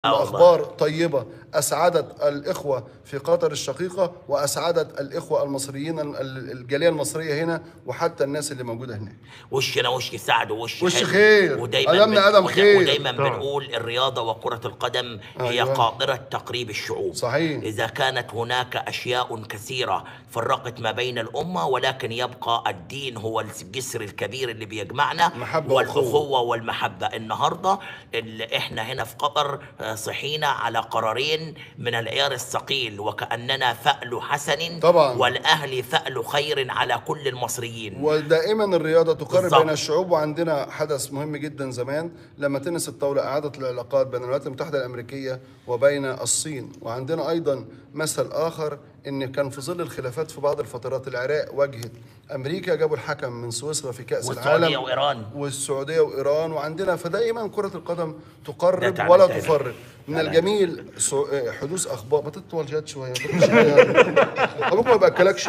الأخبار طيبة أسعدت الإخوة في قطر الشقيقة وأسعدت الإخوة المصريين ال- الجالية المصرية هنا وحتى الناس اللي موجودة هناك وشنا وش سعد ووش وش حلو. خير. ودايما قدمنا بن- قدم ودا- خير. ودايما طبعا. بنقول الرياضه وكره القدم هي أيوة. قاطره تقريب الشعوب صحيح. اذا كانت هناك اشياء كثيره فرقت ما بين الامه ولكن يبقى الدين هو الجسر الكبير اللي بيجمعنا محبة والاخوه والمحبه النهارده اللي احنا هنا في قطر آه، صحينا على قرارين من العيار الثقيل وكاننا فأل حسن طبعا. والاهل فأل خير على كل المصريين ودائما الرياضة تقرب بالظبط. بين الشعوب وعندنا حدث مهم جدا زمان لما تنس الطاولة أعادت العلاقات بين الولايات المتحدة الأمريكية وبين الصين وعندنا أيضا مثل آخر إن كان في ظل الخلافات في بعض الفترات العراق واجهت أمريكا جابوا الحكم من سويسرا في كأس والسعودية العالم وإيران. والسعودية وإيران وعندنا فدائما كرة القدم ده تقرب تعمل ولا تاني. تفرق من لا لا. الجميل سو- حدوث أخبار ما تطول جد شوية ما تطولش شوية. أبوك ما بأكلكش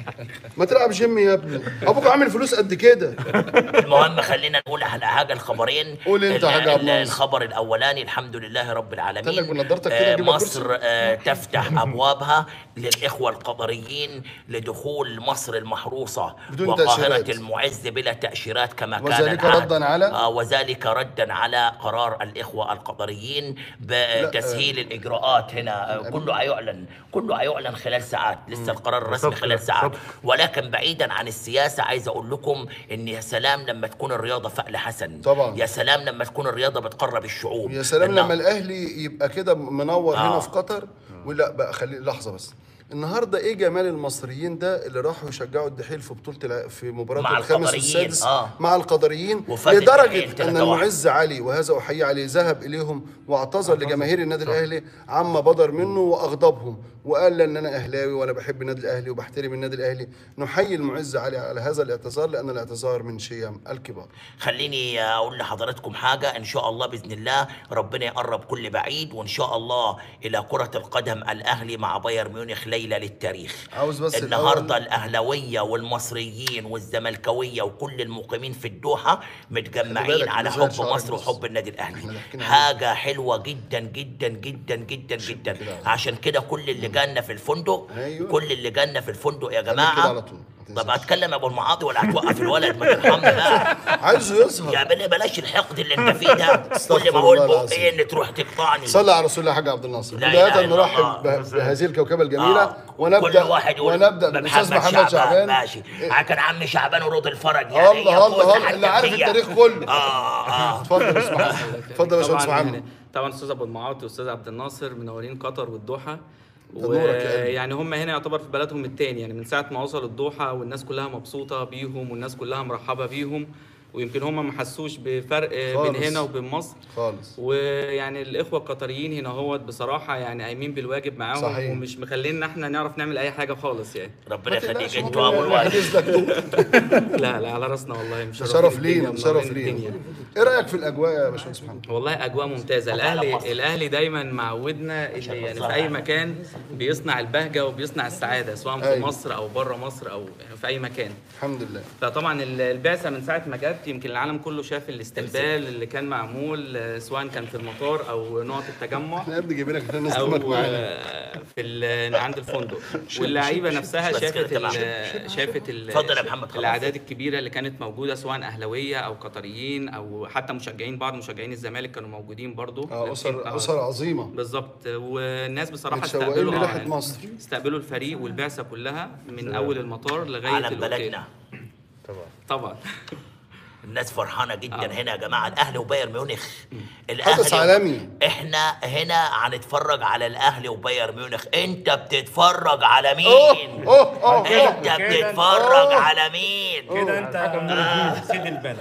ما تلعب جيم يا ابني أبوك عامل فلوس قد كده المهم خلينا نقول على حاجه الخبرين قول انت ال- حاجة يا عبد ال- الناصر. الخبر الاولاني الحمد لله رب قلت العالمين لك بنضارتك كده آه، أجيب لك مصر آه، تفتح ابوابها للاخوه القطريين لدخول مصر المحروسه بدون وقاهره تأشيرات. المعز بلا تاشيرات كما كان وذلك العهد. ردا على؟ آه وذلك ردا على قرار الاخوه القطريين بتسهيل الاجراءات هنا آه، كله هيعلن كله هيعلن خلال ساعات لسه القرار الرسمي بالظبط، خلال ساعات بالظبط. ولكن بعيدا عن السياسه عايز اقول لكم ان يا سلام لما تكون الرياضه فأل حسن طبعا. يا سلام لما تكون الرياضه بتقرب الشعوب يا سلام النه- لما الاهلي يبقى كده منور آه. هنا في قطر ولا بقى خلي لحظه بس النهارده ايه جمال المصريين ده اللي راحوا يشجعوا الدحيل في بطوله الع... في مباراه مع الخامس القطريين، والسادس آه. مع القدريين وفاز الدحيل لدرجه تلاتة ان واحد. المعز علي وهذا احيي عليه ذهب اليهم واعتذر لجماهير النادي الاهلي عما بدر منه واغضبهم وقال ان انا اهلاوي وانا بحب النادي الاهلي وبحترم النادي الاهلي نحيي المعز علي على هذا الاعتذار لان الاعتذار من شيم الكبار خليني اقول لحضراتكم حاجه ان شاء الله باذن الله ربنا يقرب كل بعيد وان شاء الله الى كره القدم الاهلي مع بايرن ميونخ ليله للتاريخ عاوز بس النهارده الأول- الاهلاويه والمصريين والزملكاويه وكل المقيمين في الدوحه متجمعين بالك على نزال حب شعرك مصر بس. وحب النادي الاهلي إحنا ضحكنا حاجه حلوه جدا جدا جدا جدا جدا كده. عشان كده كل اللي جالنا في الفندق أيوة. كل اللي جالنا في الفندق يا كده جماعه على طول. ما طب تنساش. هتكلم يا ابو المعاطي ولا هتوقف الولد ما ترحمني بقى عايزه يظهر يا بني بلاش الحقد اللي انت فيه ده استغفر كل ما اقول الله بق العظيم. ايه ان تروح تقطعني صلى على رسول الله حاج عبد الناصر لا إله بداية إلا نرحب الله. به- بهذه الكوكبة الجميلة آه. ونبدأ كل واحد يقول ونبدأ بالأستاذ محمد شعبان ماشي كان عم شعبان ورود الفرج يعني الله هي الله فوزة الله اللي حتى عارف فيا. التاريخ كله اه اه اتفضل يا استاذ محمد اتفضل يا استاذ طبعا محمد طبعا استاذ ابو المعاطي واستاذ عبد الناصر منورين قطر والدوحه ده نورك يا قلبي. ويعني هم هنا يعتبر في بلدهم التاني يعني من ساعه ما وصلوا الدوحه والناس كلها مبسوطه بيهم والناس كلها مرحبه بيهم ويمكن هم ما حسوش بفرق بين خالص. هنا وبين مصر خالص ويعني الاخوه القطريين هنا هو بصراحه يعني قايمين بالواجب معاهم صحيح. ومش مخلينا احنا نعرف نعمل اي حاجه خالص يعني ربنا ما تقلقش، يخليك هو انتوا ابو الولد الحديث ده كتب. لا لا على راسنا والله مش ده شرف لينا شرف لينا ايه رايك في الاجواء يا باشمهندس محمد والله اجواء ممتازه طبعا على الاهلي مصر. الاهلي دايما معودنا اللي يعني في اي مكان بيصنع البهجه وبيصنع السعاده سواء في أيوة. مصر او بره مصر او في اي مكان الحمد لله فطبعا ال- البعثه من ساعه ما جت يمكن العالم كله شاف الاستقبال اللي كان معمول آه، سواء كان في المطار او نقط التجمع احنا يا ابني جايبينك عشان الناس او تمك معانا آه، في ال- عند الفندق واللعيبه نفسها بس كده شافت تمام. ال- شافت ال- اتفضل يا محمد، خلاص. الاعداد الكبيره اللي كانت موجوده سواء اهلاويه او قطريين او حتى مشجعين بعض مشجعين الزمالك كانوا موجودين برضو اه اسر آه، اسر عظيمه بالظبط والناس بصراحه متشوقين استقبلوا لريحة يعني مصر. استقبلوا الفريق والبعثه كلها من اول المطار لغايه علم الأوتيل. بلدنا طبعا الناس فرحانه جدا آه. هنا يا جماعه الاهلي وبايرن ميونخ حدث عالمي. احنا هنا هنتفرج على الاهلي وبايرن ميونخ انت بتتفرج على مين اوه اوه اوه انت بتتفرج على مين كده انت سيد البلد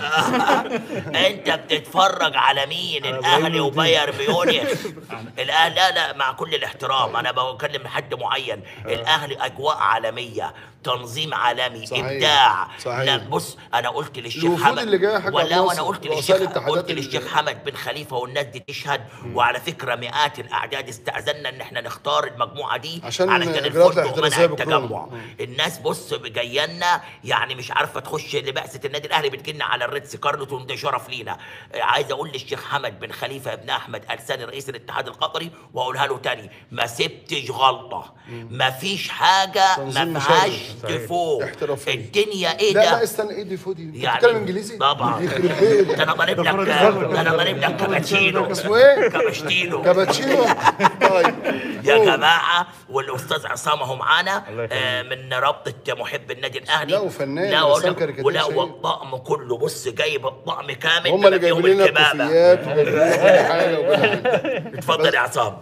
انت بتتفرج على مين الاهلي وبايرن ميونخ الاهلي لا لا مع كل الاحترام انا بكلم حد معين الاهلي اجواء عالميه تنظيم عالمي صحيح. ابداع صحيح. لا بص انا قلت للشيخ الوفود حمد اللي اللي جاي يا حاج عبد ولا وانا الناصر، قلت رؤساء للشيخ الاتحادات قلت اللي- للشيخ حمد بن خليفه والناس دي تشهد وعلى فكره مئات الاعداد استاذنا ان احنا نختار المجموعه دي عشان علشان إجراءات الفندق الاحترازية منع بكورونا. التجمع مم. الناس بص جايه لنا يعني مش عارفه تخش لبعثه النادي الاهلي بتجينا على الريتس كارلتون ده شرف لينا آه، عايز اقول للشيخ حمد بن خليفه ابن احمد الساني رئيس الاتحاد القطري واقولها له تاني ما سبتش غلطه ما فيش حاجه تنظيم ما فيهاش مشرف. ديفو احترافية. الدنيا ايه لا ده لا استنى ايه دي فودي انت يعني بتتكلم انجليزي طبعا يخرب بيت. ده انا ضارب لك ده انا ضارب لك كابتشينو اسمه ايه كابتشينو كابتشينو طيب يا قول. جماعه والاستاذ عصام اهو معانا الله يخليك. آه، من رابطه محب النادي الاهلي لا، وفنان، لا ورسام ولا كاريكاتير ولا شهير. والطقم كله بص جايب الطقم كامل هم اللي بما فيهم جايبين لنا الكبابة. كوفيات وجايبين لنا كل حاجه وكل حاجه اتفضل يا عصام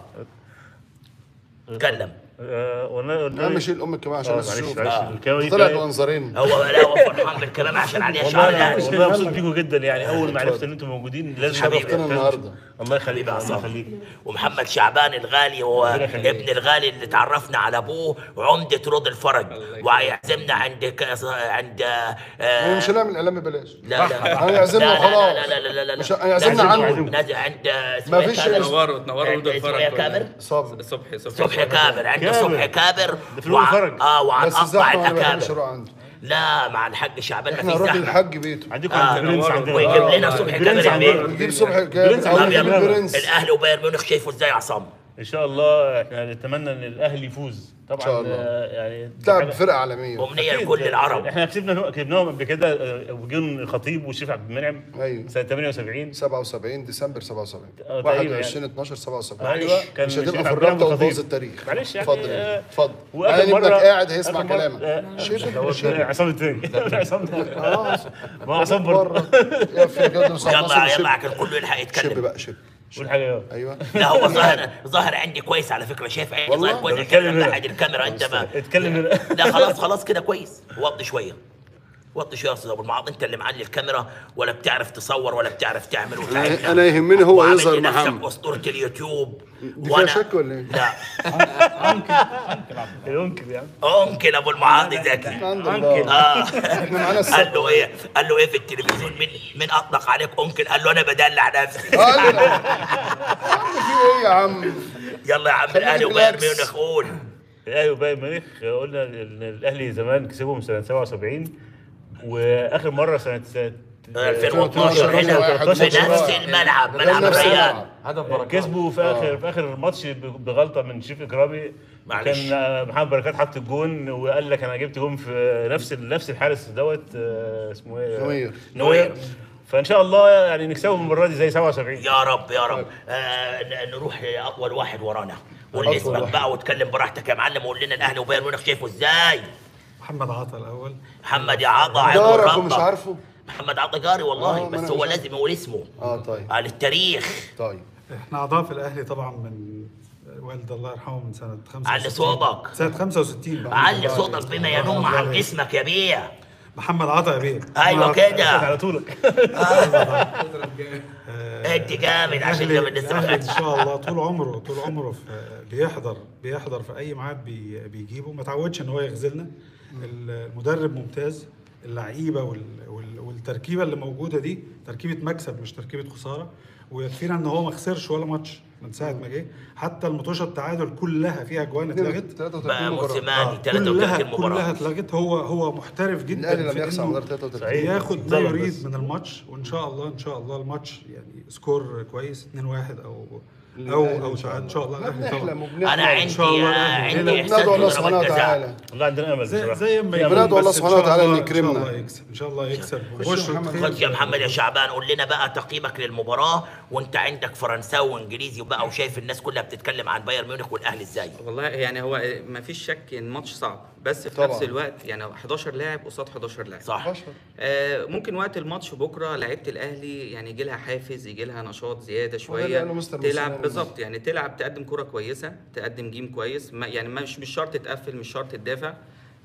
اتكلم آه، والله لا مش الام الكبار عشان آه، الناس معلش تشوف معلش الكاميرا دي طلعت كانت- منظرين هو لا هو فرحان بالكلام عشان عليها شعار والله الاهلي والله مبسوط بيكم جدا يعني اول ما عرفت ان انتم موجودين لازم حبيبي. أعرف- شرفتنا النهارده. الله يخليك حبيبي الله عصام يخليك ومحمد شعبان الغالي هو ربنا يخليك. ابن الغالي اللي تعرفنا على ابوه عمدة رود الفرج وهيعزمنا عند ك... عند آه، مش هنعمل اعلان ببلاش لا لا هيعزمنا لا وخلاص. لا لا لا لا لا لا مش هيعزمنا لازم عنده. نازل عند اسمه إيه مفيش كامر؟ تنوروا تنوروا عند رود اسمه الفرج إيه كلها. كامر صبري صبحي صبحي كامر عند كامر. صبحي كامر ده في رود الفرج. اه وعن بس اقطع الزحمه ما بحبش الاكابر اروح عنده لا مع الحاج شعبان ما احنا فيش نروح زحمه للحاج بيته عندكم آه، عند برنس نوروا. عندنا ويجيب آه، لنا صبحي برنس كامر عندنا. البيت. نجيب صبحي برنس كامل او عندنا. نجيب برنس الاهلي وبايرن ميونخ شايفه ازاي يا عصام ان شاء الله احنا نتمنى ان الاهلي يفوز طبعا إن شاء الله. آه، يعني دي تلعب حاجة- فرقه عالميه امنيه أكيد. لكل العرب احنا كسبنا كسبناهم قبل كده آه، وجون الخطيب والشريف عبد المنعم ايوه سنه 78 77 ديسمبر 77 آه، تقريبا 21 12 77 ايوه كان مش هتبقى الشريف في عبد المنعم الرابطه الخطيب. وتبوظ التاريخ معلش يعني اتفضل آه، اتفضل واخر يعني ابنك مره قاعد هيسمع آخر مرة- كلامك آه، شبه شبه عصام التاني عصام خلاص ما هو عصام برضه بره يا في جد مصعب يلا مصر يلا شبه عشان كله يلحق شبه يتكلم بقى شبه قول حاجه يلا ايوه لا هو ظاهر ظاهر عندي كويس على فكره شايف عندي والله؟ ظاهر كويس ده بتكلم الكاميرا هنا. ناحيه الكاميرا انت ما اتكلم هنا. لا خلاص خلاص كده كويس وطي شويه وطي شويه يا استاذ ابو المعاط انت اللي معلي الكاميرا ولا بتعرف تصور ولا بتعرف تعمل وتعمل. انا يهمني هو وعامل يظهر لنفسك محمد اسطوره اليوتيوب دي فيها شك ولا ايه؟ لا يمكن يعني ممكن ابو المعاط ذكي عند الله اه احنا معانا قال السبت له ايه قال له ايه في التلفزيون من من اطلق عليك انكل قال له انا بدلع نفسي قال لي يا عم في ايه يا عم يلا يا عم خليك الاهلي وبايرن ريلاكس. ميونخ قول الاهلي وبايرن ميونخ قلنا ان الاهلي زمان كسبهم سنه 77 واخر مره سنه سنه 2012 هنا في نفس الملعب ملعب نفس الريان الملعب. هدف بركات كسبوا في اخر في اخر ماتش ب- بغلطه من شريف اكرامي معلش. كان آه، محمد بركات حط الجون وقال لك انا جبت جون في نفس ال- نفس الحارس دوت آه، اسمه ايه نوير. نوير فان شاء الله يعني نكسبهم المره دي زي 77 يا رب يا رب آه ن- نروح لاطول واحد ورانا قول لي أطول اسمك واحد. بقى واتكلم براحتك يا معلم وقول لنا الاهلي وبايرن ميونخ شايفه ازاي محمد عطا الاول محمد يا عطا عضو جارك الرابطة. ومش عارفه محمد عطا جاري والله آه، ما بس أنا هو مش لازم يقول اسمه اه طيب آه للتاريخ طيب احنا اعضاء في الاهلي طبعا من والد الله يرحمه من سنه 65 علي صوتك. سنه 65 بقى. علي صوتك بما ينم عن اسمك يا بيه محمد عطا يا بيه ايوه محمد عطا. كده على طولك انت جامد عشان الأهلي- كده لسه ما الأهلي ان خدتش شاء الله طول عمره طول عمره في بيحضر بيحضر في اي ميعاد بي بيجيبه ما تعودش ان هو يخذلنا المدرب ممتاز اللعيبه وال وال والتركيبه اللي موجوده دي تركيبه مكسب مش تركيبه خساره ويكفينا ان هو ما خسرش ولا ماتش من ساعه ما جه حتى المطوشه التعادل كلها فيها اجوان اتلغت 33 بقى مباراه موسيماني كلها 33 كلها مباراه اتلغت هو هو محترف جدا الاهلي لم في يخسر إنه مدار 33 صحيح. ياخد ما ظلم يريد بس. من الماتش وان شاء الله ان شاء الله الماتش يعني سكور كويس 2-1 او او او تعادل ان شاء الله احنا الأهلي طبعاً. بنحلم وبنحلم انا عندي شاء الله آه، الأهلي. عندي احساس ندعو الله بضربات سبحانه جزاء. وتعالى والله عندنا امل زي بصراحه زي ما في أمل. يكون بندعو الله بس إن سبحانه شاء وتعالى الله- إن يكرمنا. ان شاء الله يكسب ان شاء الله يكسب خش وبشرة يا محمد. خير. خد يا محمد يا شعبان قول لنا بقى تقييمك للمباراه وانت عندك فرنساوي وانجليزي وبقى وشايف الناس كلها بتتكلم عن بايرن ميونخ والاهلي ازاي والله يعني هو ما فيش شك ان الماتش صعب بس في طبعاً. نفس الوقت يعني 11 لاعب قصاد 11 لاعب صح بشر. آه ممكن وقت الماتش بكره لعيبه الاهلي يعني يجي لها حافز يجي لها نشاط زياده اللي شويه قاله مستر تلعب موسيماني. بالظبط يعني تلعب تقدم كره كويسه تقدم جيم كويس ما يعني مش مش شرط تقفل مش شرط تدافع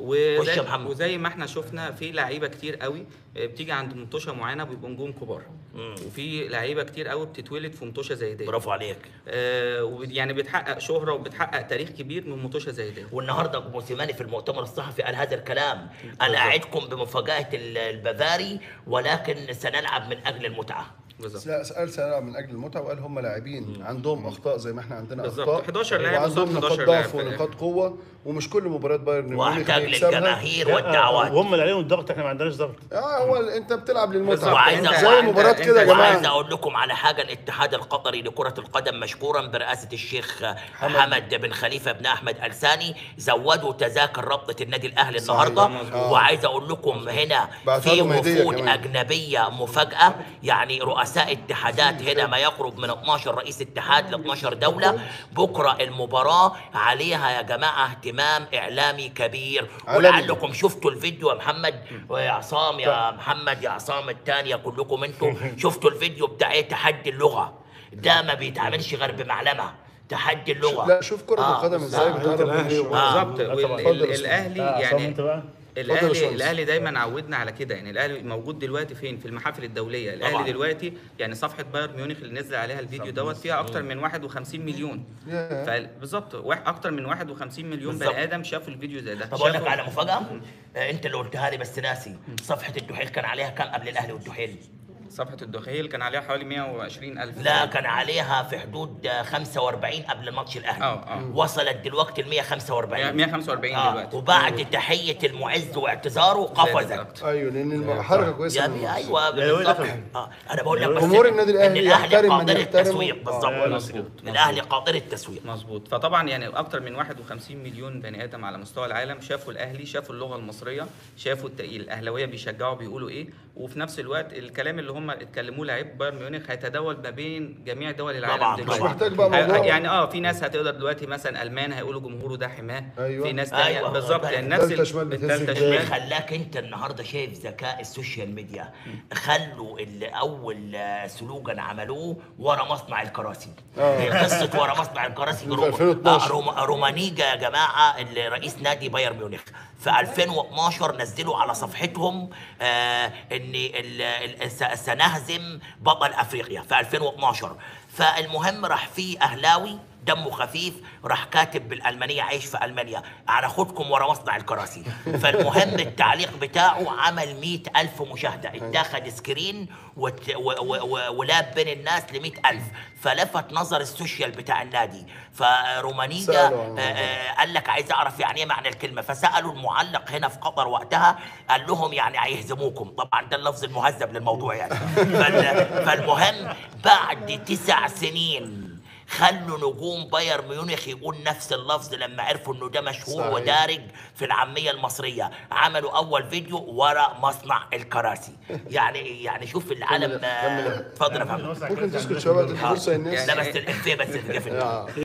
خش يا وزي, محمد. وزي ما احنا شفنا في لعيبه كتير قوي آه، بتيجي عند منتوشه معينه بيبقوا نجوم كبار وفي لعيبه كتير قوي بتتولد في منتوشه زي دي برافو عليك آه وب- يعني بتحقق شهره وبتحقق تاريخ كبير من منتوشه زي دي والنهارده موسيماني في المؤتمر الصحفي قال هذا الكلام انا اعدكم بمفاجاه ال- البافاري ولكن سنلعب من اجل المتعه بالظبط لا سأل سأل من اجل المتعه وقال هم لاعبين عندهم اخطاء زي ما احنا عندنا بالظبط. اخطاء 11 لاعب وعندهم قصاد نقاط 11 لاعب ضعف في الآخر. ونقاط قوه ومش كل مباريات بايرن ميونخ واحتاج بيكسبها. للجماهير لا، والدعوات وهم اللي عليهم الضغط احنا ما عندناش ضغط اه هو انت بتلعب للمتعه وعايز أقول- زي مباراه أنت- كده يا أنت وعايز جماعه اقول لكم على حاجه الاتحاد القطري لكره القدم مشكورا برئاسه الشيخ حمد بن خليفه بن احمد الساني زودوا تذاكر رابطه النادي الاهلي النهارده مظبوط. وعايز اقول لكم هنا بعتها في لهم هدية وفود كمان. اجنبيه مفاجاه يعني رؤساء اتحادات هنا ما يقرب من 12 رئيس اتحاد ل 12 دوله بكره المباراه عليها يا جماعه اهتمام اعلامي كبير عالمي. ولعلكم شفتوا الفيديو يا محمد ويا عصام يا محمد يا عصام الثانيه كلكم انتم شفتوا الفيديو بتاع ايه تحدي اللغه ده ما بيتعملش غير بمعلمه تحدي اللغه لا شوف كره آه. القدم ازاي آه. بتقرب من الأهلي الشغل. آه. بالظبط آه، طبعاً. وال- اتفضل يا ال- الاهلي آه، عصام انت يعني بقى اتفضل يا الاهلي شمس. الاهلي دايما عودنا على كده يعني الاهلي موجود دلوقتي فين في المحافل الدوليه الاهلي طبعاً. دلوقتي يعني صفحه بايرن ميونخ اللي نزل عليها الفيديو دوت فيها اكتر من 51 مليون ياه. ف- بالظبط واحد- اكتر من 51 مليون بالظبط. بني ادم شافوا الفيديو زي ده طب اقول لك شافوا- على مفاجاه آه، انت اللي قلتها لي بس ناسي صفحه الدحيل كان عليها كام قبل الاهلي والدحيل صفحه الدخيل كان عليها حوالي 120 الف لا كان عليها في حدود آه، 45 قبل الماتش الاهلي آه، آه. وصلت دلوقتي ل 145 145 آه. دلوقتي وبعد تحيه المعز واعتذاره قفزت أكتر. ايوه لان الم- حركه كويسه يا من بي النص. ايوه لا، هو بالظبط دخل. اه انا بقول لك بس جمهور النادي الأهلي إن الاهلي يحترم من قادر يحترمه. التسويق آه، بالظبط مظبوط. الاهلي قادر التسويق مظبوط فطبعا يعني اكتر من 51 مليون بني ادم على مستوى العالم شافوا الاهلي شافوا اللغه المصريه شافوا الت- الاهلاويه بيشجعوا بيقولوا ايه وفي نفس الوقت الكلام اللي هم اتكلموه لعيب بايرن ميونخ هيتداول ما بين جميع دول العالم طبعاً، دلوقتي مش محتاج بقى هي- موضوع- يعني اه في ناس هتقدر دلوقتي مثلا المان هيقولوا جمهوره ده حماه أيوة. في ناس تانية أيوة، بالظبط بالك. يعني نفس التالتة شمال بتهز التالتة الجبال. اللي شمال خلاك انت النهارده شايف ذكاء السوشيال ميديا خلوا اللي اول آه، سلوجان عملوه ورا مصنع الكراسي هي قصه ورا مصنع الكراسي في روم- 2012. آه، روم- رومانيجا يا جماعه اللي رئيس نادي بايرن ميونخ في 2012 نزلوا على صفحتهم آه ان ال- ال- س- سنهزم بطل افريقيا في 2012 فالمهم راح في اهلاوي دمه خفيف راح كاتب بالالمانيه عايش في المانيا هناخدكم ورا مصنع الكراسي فالمهم التعليق بتاعه عمل مئة ألف مشاهدة اتاخد سكرين وت- و- و- و- ولاب بين الناس لمئة ألف فلفت نظر السوشيال بتاع النادي فرومانيجا سألوا عن آه، آه، قال لك عايز اعرف يعني ايه معنى الكلمه فسالوا المعلق هنا في قطر وقتها قال لهم يعني هيهزموكم طبعا ده اللفظ المهذب للموضوع يعني فال- فالمهم بعد تسع سنين خلوا نجوم بايرن ميونخ يقول نفس اللفظ لما عرفوا انه ده مشهور صحيح. ودارج في العاميه المصريه عملوا اول فيديو ورا مصنع الكراسي يعني يعني شوف العالم كمل- آه، كمل. اتفضل يا فندم ممكن تسكت شويه تدي فرصه للناس لا بس الافيه بس اللي جه في الدماغ. آه.